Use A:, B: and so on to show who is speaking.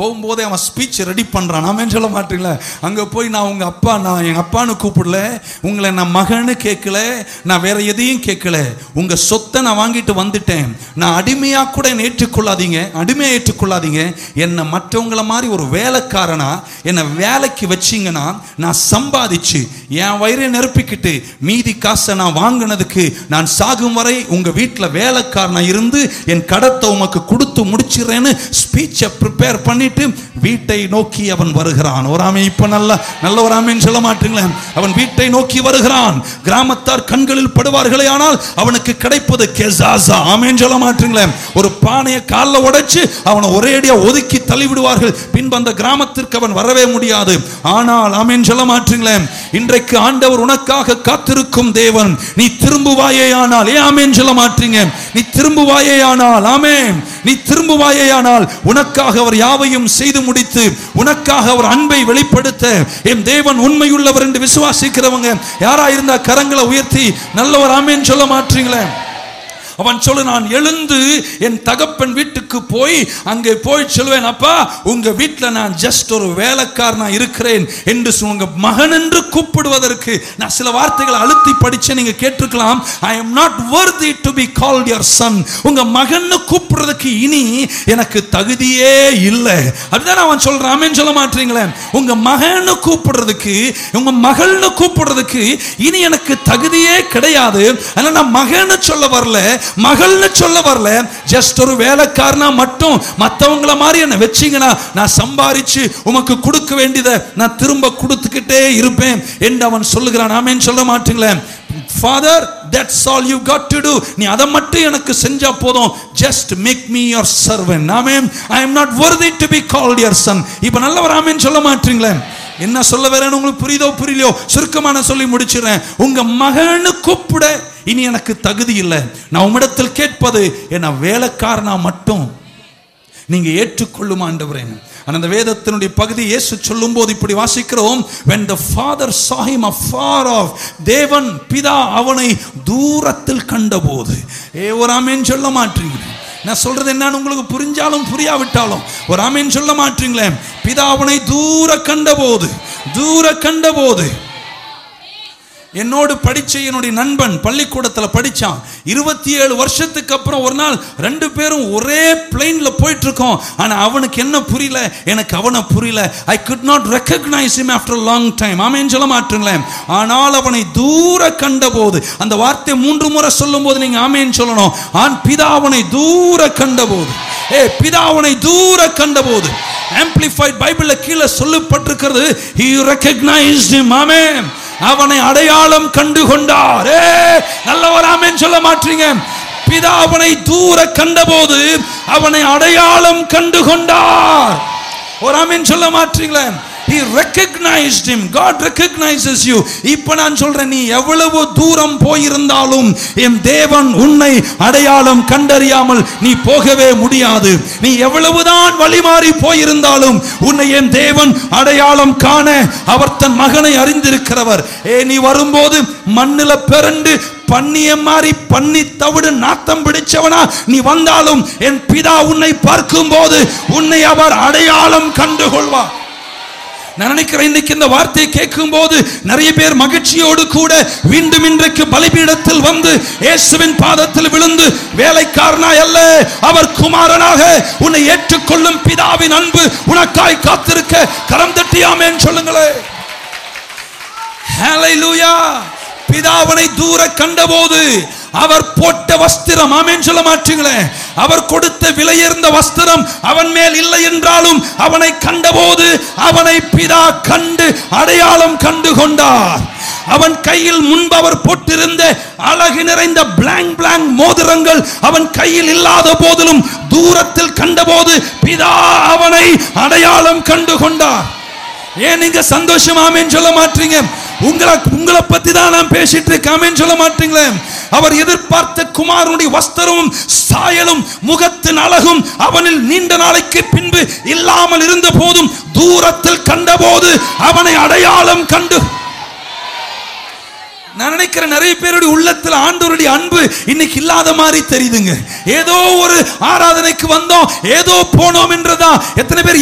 A: போகும்போதே அவன் speech ready பண்றான் நாமேன்னு சொல்ல மாட்டீங்களா அங்க போய் நான் உங்க அப்பா நான் எங்க அப்பான்னு கூப்பிடல உங்களை நான் மகன்னு கேட்கல நான் வேற எதையும் கேட்கல உங்க சொத்தை நான் வாங்கிட்டு வந்துட்டேன் நான் அடிமையா கூட என்னை ஏற்றுக்கொள்ளாதீங்க அடிமையா ஏற்றுக்கொள்ளாதீங்க என்னை மற்றவங்கள மாதிரி ஒரு வேலைக்காரனா என்னை வேலைக்கு வச்சீங்கன்னா நான் சம்பாதிச்சு என் வயிறை நிரப்பிக்கிட்டு மீதி காசை நான் வாங்கினதுக்கு நான் சாகும் வரை உங்க வீட்டில் வேலைக்காரனா இருந்து என் கடத்தை உமக்கு கொடுத்து முடிச்சிடுறேன்னு ஸ்பீச்சை ப்ரிப்பேர் பண்ணிட்டு வீட்டை நோக்கி அவன் வருகிறான் ஒரு ஆமை இப்ப நல்ல நல்ல ஒரு ஆமைன்னு சொல்ல மாட்டீங்களே அவன் வீட்டை நோக்கி வருகிறான் கிராமத்தார் கண்களில் படுவார்களே ஆனால் அவனுக்கு கிடைப்பது கெசாசா ஆமேன்னு சொல்ல மாட்டீங்களே ஒரு பானையை காலில் உடைச்சு அவனை ஒரேடியா ஒதுக்கி தள்ளி விடுவார்கள் பின்பு அந்த கிராமத்திற்கு அவன் வரவே முடியாது ஆனால் ஆமேன்னு சொல்ல மாட்டீங்களே இன்றைக்கு ஆண்டவர் உனக்காக காத்திருக்கும் தேவன் நீ திரும்புவாயே ஆனால் ஏன் ஆமேன்னு சொல்ல மாட்டீங்க நீ திரும்புவாயே ஆனால் ஆமென் நீ திரும்புவாயே ஆனால் உனக்காக அவர் யாவையும் செய்து முடித்து உனக்காக அவர் அன்பை வெளிப்படுத்த என் தேவன் உண்மையுள்ளவர் என்று விசுவாசிக்கிறவங்க யாரா இருந்தா கரங்களை உயர்த்தி நல்லவர் ஆமேன்னு சொல்ல மாட்டீங்களே அவன் சொல்லு நான் எழுந்து என் தகப்பன் வீட்டுக்கு போய் அங்கே போய் சொல்லுவேன் அப்பா உங்க வீட்டில் நான் ஜஸ்ட் ஒரு வேலைக்காரனா இருக்கிறேன் என்று சொ- உங்க மகன் என்று கூப்பிடுவதற்கு நான் சில வார்த்தைகளை அழுத்தி படிச்சேன் நீங்க கேட்டிருக்கலாம் I am not worthy to be called your son உங்க மகன்னு கூப்பிடுறதுக்கு இனி எனக்கு தகுதியே இல்லை அதுதான் அவன் சொல்றான் ஆமென் சொல்ல மாட்டீங்களே உங்க மகன்னு கூப்பிடுறதுக்கு உங்க மகள்னு கூப்பிடுறதுக்கு இனி எனக்கு தகுதியே கிடையாது அதனால நான் மகன்னு சொல்ல வரல மகள்னு சொல்ல வரல ஜஸ்ட் ஒரு வேலைக்காரனா மட்டும் மற்றவங்கள மாதிரி என்ன வச்சீங்கன்னா நான் சம்பாரிச்சு உமக்கு கொடுக்க வேண்டியதை நான் திரும்ப கொடுத்துக்கிட்டே இருப்பேன் என்று அவன் சொல்லுகிறான் ஆமென் சொல்ல மாட்டீங்களே father that's all you got to to நீ அதை மட்டும் எனக்கு செஞ்சா போதும் just make me your servant ஆமென் I am not worthy to be called your son இப்போ நல்லவர் ஆமென் சொல்ல மாட்டீங்களே என்ன சொல்ல வரேன்னு உங்களுக்கு புரியுதோ புரியலையோ சுருக்கமா நான் சொல்லி முடிச்சிடுறேன் உங்க மகன்னு கூப்பிட இனி எனக்கு தகுதி இல்லை நான் உம்மிடத்தில் கேட்பது என்ன வேலைக்காரனா மட்டும் நீங்க ஏற்றுக்கொள்ளும் ஆண்டவரே ஆனா அந்த வேதத்தினுடைய பகுதி இயேசு சொல்லும்போது இப்படி வாசிக்கிறோம் when the father saw him afar off தேவன் பிதா அவனை தூரத்தில் கண்டபோது ஏ ஒரு ஆமேன் சொல்ல மாட்டீங்க நான் சொல்றது என்னன்னு உங்களுக்கு புரிஞ்சாலும் புரியாவிட்டாலும் ஒரு ஆமேன் சொல்ல மாட்டீங்களே பிதா அவனை தூர கண்டபோது தூர கண்டபோது என்னோடு படிச்ச என்னுடைய நண்பன் பள்ளிக்கூடத்தில் படிச்சான் இருபத்தி ஏழு வருஷத்துக்கு அப்புறம் ஒரு நாள் ரெண்டு பேரும் ஒரே பிளெயின்ல போயிட்டு இருக்கோம் ஆனா அவனுக்கு என்ன புரியல எனக்கு அவனை புரியல I could not recognize him after long time ஆமேன்னு சொல்ல மாட்டீங்களேன் ஆனால் அவனை தூர கண்டபோது அந்த வார்த்தை மூன்று முறை சொல்லும்போது நீங்க ஆமேன்னு சொல்லணும் ஆன் பிதா அவனை தூர கண்டபோது ஏ பிதா அவனை தூர கண்டபோது ஆம்பிளிஃபைட் பைபிள்ல கீழே சொல்லப்பட்டிருக்கிறது he recognized him ஆமென் அவனை அடையாளம் கண்டு கொண்டார் ஏ, நல்லவர் ஆமென் சொல்ல மாட்டீங்க பிதா அவனை தூர கண்டபோது அவனை அடையாளம் கண்டு கொண்டார் ஒரு ஆமென் சொல்ல மாட்டீங்களே he recognized him god recognizes you இப்ப நான் சொல்றேன் நீ எவ்வளவு தூரம் போயிருந்தாலும் என் தேவன் உன்னை அடையாளம் கண்டறியாமல் நீ போகவே முடியாது நீ எவ்வளவுதான் வழிமாறி போயிருந்தாலும் உன்னை என் தேவன் அடையாளம் காண அவர் தன் மகனை அறிந்திருக்கிறவர் ஏ நீ வரும்போது மண்ணில பிறண்டு பண்ணிய மாதிரி பண்ணி தவிடு நாத்தம் பிடிச்சவனா நீ வந்தாலும் என் பிதா உன்னை பார்க்கும்போது உன்னை அவர் அடையாளம் கண்டுகொள்வார் நான் நினைக்கிறேன் இன்னைக்கு இந்த வார்த்தையை கேட்கும் போது நிறைய பேர் மகிழ்ச்சியோடு கூட மீண்டும் இன்றைக்கு பலிபீடத்தில் வந்து இயேசுவின் பாதத்தில் விழுந்து வேலைக்காரனாய் அல்ல அவர் குமாரனாக உன்னை ஏற்றுக்கொள்ளும் பிதாவின் அன்பு உனக்காய் காத்திருக்க கரம் தட்டியாமேன்னு சொல்லுங்களேன் ஹalleluya பிதாவனை தூர கண்டபோது அவர் போட்ட வஸ்திரம் ஆமென் சொல்ல மாட்டீங்களே அவர் கொடுத்த விலையுயர்ந்த வஸ்திரம் அவன் மேல் இல்லை என்றாலும் அவனை கண்டபோது அவனை பிதா கண்டு அடையாளம் கண்டு கொண்டார் அவன் கையில் முன்பு அவர் போட்டிருந்த அழகு நிறைந்த பிளாங் பிளாங் மோதிரங்கள் அவன் கையில் இல்லாத போதிலும் தூரத்தில் கண்டபோது பிதா அவனை அடையாளம் கண்டு கொண்டார் ஏன் நீங்க சந்தோஷமாமேன்னு சொல்ல மாட்டீங்க உங்களை உங்களை பத்தி தான் நான் பேசிட்டு இருக்காமேன்னு சொல்ல மாட்டீங்களே அவர் எதிர்பார்த்த குமாரனுடைய வஸ்திரமும் சாயலும் முகத்தின் அழகும் அவனில் நீண்ட நாளைக்கு பின்பு இல்லாமல் இருந்த போதும் தூரத்தில் கண்டபோது அவனை அடையாளம் கண்டு நான் நினைக்கிறேன் நிறைய பேருடைய உள்ளத்துல ஆண்டவருடைய அன்பு இன்னைக்கு இல்லாத மாதிரி தெரியுதுங்க ஏதோ ஒரு ஆராதனைக்கு வந்தோம் ஏதோ போனோம் என்றதா எத்தனை பேர்